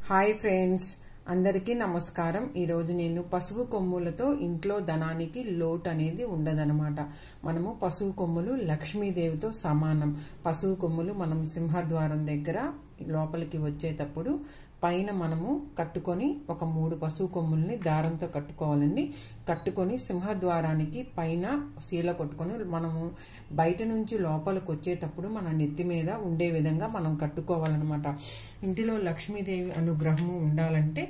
hi friends అందరికీ నమస్కారం ఈరోజు నేను పసుపు కొమ్ములతో ఇంట్లో ధనానికి లోటు అనేది ఉండదనమాట మనము పశువు కొమ్ములు లక్ష్మీదేవితో సమానం పశువు కొమ్ములు మనం సింహద్వారం దగ్గర లోపలికి వచ్చేటప్పుడు పైన మనము కట్టుకొని ఒక మూడు పశువు కొమ్ముల్ని దారంతో కట్టుకోవాలండి కట్టుకొని సింహద్వారానికి పైన శీల కొట్టుకొని మనము బయట నుంచి లోపలికి వచ్చేటప్పుడు మన నెత్తి మీద ఉండే విధంగా మనం కట్టుకోవాలన్నమాట ఇంటిలో లక్ష్మీదేవి అనుగ్రహము ఉండాలంటే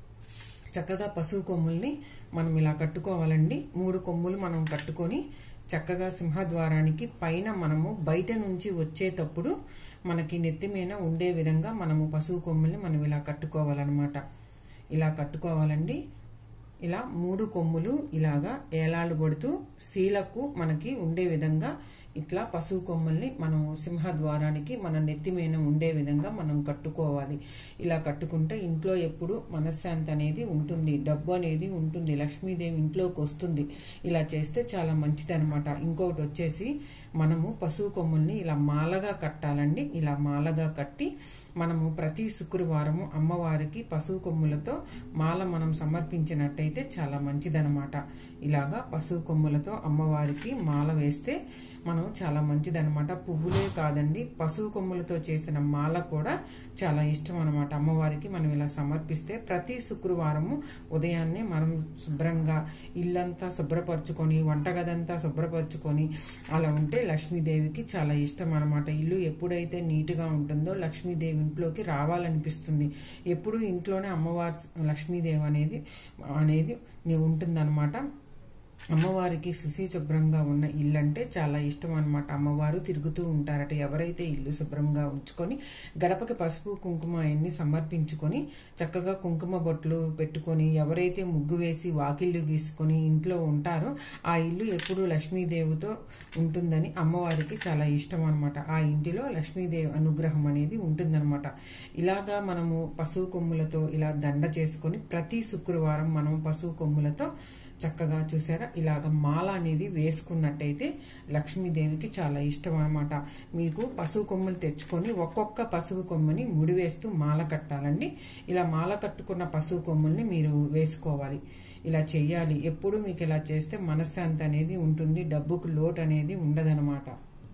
చక్కగా పశువు కొమ్ముల్ని మనం ఇలా కట్టుకోవాలండి మూడు కొమ్ములు మనం కట్టుకొని చక్కగా సింహద్వారానికి పైన మనము బయట నుంచి వచ్చేటప్పుడు మనకి నెత్తి మీద ఉండే విధంగా మనము పశువు కొమ్ముల్ని మనం ఇలా కట్టుకోవాలన్నమాట ఇలా కట్టుకోవాలండి ఇలా మూడు కొమ్ములు ఇలాగా ఏలాడబడుతూ శీలకు మనకి ఉండే విధంగా ఇట్లా పశువు కొమ్ముల్ని మనం సింహద్వారానికి మన నెత్తి మీద ఉండే విధంగా మనం కట్టుకోవాలి ఇలా కట్టుకుంటే ఇంట్లో ఎప్పుడు మనశ్శాంతి అనేది ఉంటుంది డబ్బు అనేది ఉంటుంది లక్ష్మీదేవి ఇంట్లోకి వస్తుంది ఇలా చేస్తే చాలా మంచిది అనమాట ఇంకొకటి వచ్చేసి మనము పశువు కొమ్ముల్ని ఇలా మాలగా కట్టాలండి ఇలా మాలగా కట్టి మనము ప్రతి శుక్రవారము అమ్మవారికి పశువు కొమ్ములతో మాల మనం సమర్పించినట్టయితే చాలా మంచిదనమాట ఇలాగా పశువు కొమ్ములతో అమ్మవారికి మాల వేస్తే మనం చాలా మంచిదనమాట పువ్వులే కాదండి పశువు కొమ్ములతో చేసిన మాల కూడా చాలా ఇష్టం అనమాట అమ్మవారికి మనం ఇలా సమర్పిస్తే ప్రతి శుక్రవారము ఉదయాన్నే మనం శుభ్రంగా ఇల్లంతా శుభ్రపరచుకొని వంటగదంతా శుభ్రపరచుకొని అలా ఉంటే లక్ష్మీదేవికి చాలా ఇష్టం అనమాట ఇల్లు ఎప్పుడైతే నీట్గా ఉంటుందో లక్ష్మీదేవి ఇంట్లోకి రావాలనిపిస్తుంది ఎప్పుడు ఇంట్లోనే అమ్మవారి లక్ష్మీదేవి అనేది అనేది ఉంటుందన్నమాట అమ్మవారికి శుచి శుభ్రంగా ఉన్న ఇల్లు అంటే చాలా ఇష్టం అనమాట అమ్మవారు తిరుగుతూ ఉంటారట ఎవరైతే ఇల్లు శుభ్రంగా ఉంచుకొని గడపకి పసుపు కుంకుమ అన్ని సమర్పించుకొని చక్కగా కుంకుమ బొట్లు పెట్టుకొని ఎవరైతే ముగ్గు వేసి వాకిళ్ళు గీసుకొని ఇంట్లో ఉంటారో ఆ ఇల్లు ఎప్పుడు లక్ష్మీదేవితో ఉంటుందని అమ్మవారికి చాలా ఇష్టం అనమాట ఆ ఇంటిలో లక్ష్మీదేవి అనుగ్రహం అనేది ఉంటుందన్నమాట ఇలాగా మనము పశువు కొమ్ములతో ఇలా దండ చేసుకొని ప్రతి శుక్రవారం మనం పశువు కొమ్ములతో చక్కగా చూసారా ఇలాగ మాల అనేది వేసుకున్నట్టయితే లక్ష్మీదేవికి చాలా ఇష్టం అనమాట మీకు పశువు కొమ్ములు తెచ్చుకొని ఒక్కొక్క పశువు కొమ్ముని ముడివేస్తూ మాల కట్టాలండి ఇలా మాల కట్టుకున్న పశువు కొమ్ముల్ని మీరు వేసుకోవాలి ఇలా చెయ్యాలి ఎప్పుడు మీకు ఇలా చేస్తే మనశ్శాంతి అనేది ఉంటుంది డబ్బుకు లోటు అనేది ఉండదనమాట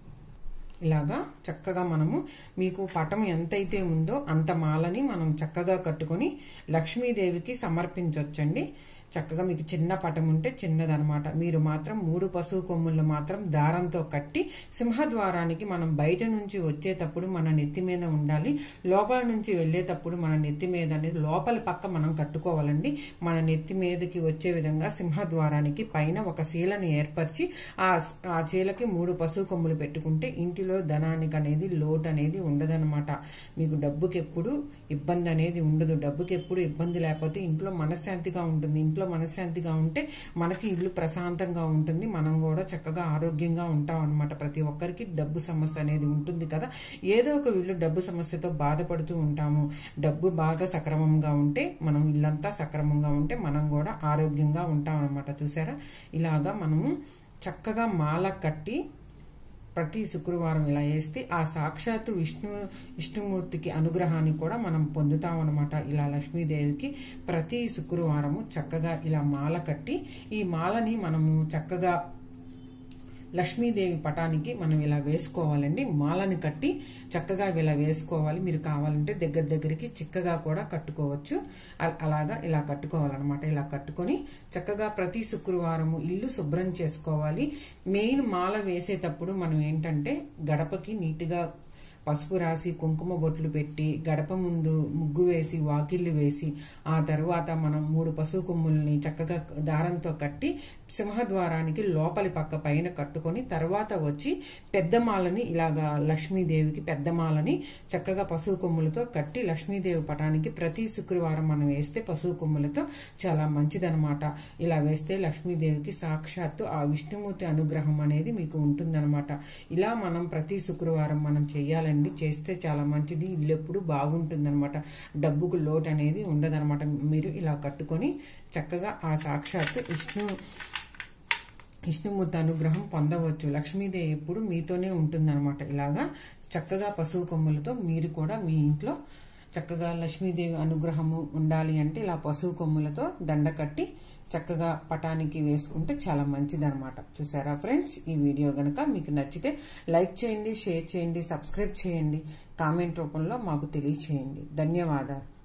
ఇలాగా చక్కగా మనము మీకు పటం ఎంతైతే ఉందో అంత మాలని మనం చక్కగా కట్టుకొని లక్ష్మీదేవికి సమర్పించవచ్చండి చక్కగా మీకు చిన్న పటం ఉంటే చిన్నదనమాట మీరు మాత్రం మూడు పశువు కొమ్ములు మాత్రం దారంతో కట్టి సింహద్వారానికి మనం బయట నుంచి వచ్చేటప్పుడు మన నెత్తి మీద ఉండాలి లోపల నుంచి వెళ్ళేటప్పుడు మన నెత్తి మీద అనేది లోపల పక్క మనం కట్టుకోవాలండి మన నెత్తి మీదకి వచ్చే విధంగా సింహద్వారానికి పైన ఒక శీలని ఏర్పరిచి ఆ ఆ చీలకి మూడు పశువు కొమ్ములు పెట్టుకుంటే ఇంటిలో ధనానికి అనేది లోటు అనేది ఉండదనమాట మీకు డబ్బుకి ఎప్పుడు ఇబ్బంది అనేది ఉండదు డబ్బుకి ఎప్పుడు ఇబ్బంది లేకపోతే ఇంట్లో మనశ్శాంతిగా ఉంటుంది ఇంట్లో మనశ్శాంతిగా ఉంటే మనకి ఇల్లు ప్రశాంతంగా ఉంటుంది మనం కూడా చక్కగా ఆరోగ్యంగా ఉంటాం అనమాట ప్రతి ఒక్కరికి డబ్బు సమస్య అనేది ఉంటుంది కదా ఏదో ఒక వీళ్ళు డబ్బు సమస్యతో బాధపడుతూ ఉంటాము డబ్బు బాగా సక్రమంగా ఉంటే మనం ఇల్లంతా సక్రమంగా ఉంటే మనం కూడా ఆరోగ్యంగా ఉంటాం అనమాట చూసారా ఇలాగా మనము చక్కగా మాల కట్టి ప్రతి శుక్రవారం ఇలా వేస్తే ఆ సాక్షాత్తు విష్ణు విష్ణుమూర్తికి అనుగ్రహాన్ని కూడా మనం పొందుతాం అనమాట ఇలా లక్ష్మీదేవికి ప్రతి శుక్రవారము చక్కగా ఇలా మాల కట్టి ఈ మాలని మనము చక్కగా లక్ష్మీదేవి పటానికి మనం ఇలా వేసుకోవాలండి మాలని కట్టి చక్కగా ఇలా వేసుకోవాలి మీరు కావాలంటే దగ్గర దగ్గరికి చిక్కగా కూడా కట్టుకోవచ్చు అలాగా ఇలా కట్టుకోవాలన్నమాట ఇలా కట్టుకొని చక్కగా ప్రతి శుక్రవారము ఇల్లు శుభ్రం చేసుకోవాలి మెయిన్ మాల వేసేటప్పుడు మనం ఏంటంటే గడపకి నీట్గా పసుపు రాసి కుంకుమ బొట్లు పెట్టి గడప ముందు ముగ్గు వేసి వాకిళ్ళు వేసి ఆ తర్వాత మనం మూడు పశువు కొమ్ముల్ని చక్కగా దారంతో కట్టి సింహద్వారానికి లోపలి పక్క పైన కట్టుకొని తర్వాత వచ్చి పెద్దమాలని ఇలాగా లక్ష్మీదేవికి పెద్దమాలని చక్కగా పశువు కొమ్ములతో కట్టి లక్ష్మీదేవి పటానికి ప్రతి శుక్రవారం మనం వేస్తే పశువు కొమ్ములతో చాలా మంచిదనమాట ఇలా వేస్తే లక్ష్మీదేవికి సాక్షాత్తు ఆ విష్ణుమూర్తి అనుగ్రహం అనేది మీకు ఉంటుందన్నమాట ఇలా మనం ప్రతి శుక్రవారం మనం చేయాలి చేయాలండి చేస్తే చాలా మంచిది ఇల్లు ఎప్పుడు బాగుంటుందన్నమాట డబ్బుకు లోటు అనేది ఉండదన్నమాట మీరు ఇలా కట్టుకొని చక్కగా ఆ సాక్షాత్తు విష్ణు విష్ణుమూర్తి అనుగ్రహం పొందవచ్చు లక్ష్మీదేవి ఎప్పుడు మీతోనే ఉంటుందన్నమాట ఇలాగా చక్కగా పశువు కొమ్ములతో మీరు కూడా మీ ఇంట్లో చక్కగా లక్ష్మీదేవి అనుగ్రహము ఉండాలి అంటే ఇలా పశువు కొమ్ములతో దండ కట్టి చక్కగా పటానికి వేసుకుంటే చాలా మంచిదన్నమాట చూసారా ఫ్రెండ్స్ ఈ వీడియో గనక మీకు నచ్చితే లైక్ చేయండి షేర్ చేయండి సబ్స్క్రైబ్ చేయండి కామెంట్ రూపంలో మాకు తెలియచేయండి ధన్యవాదాలు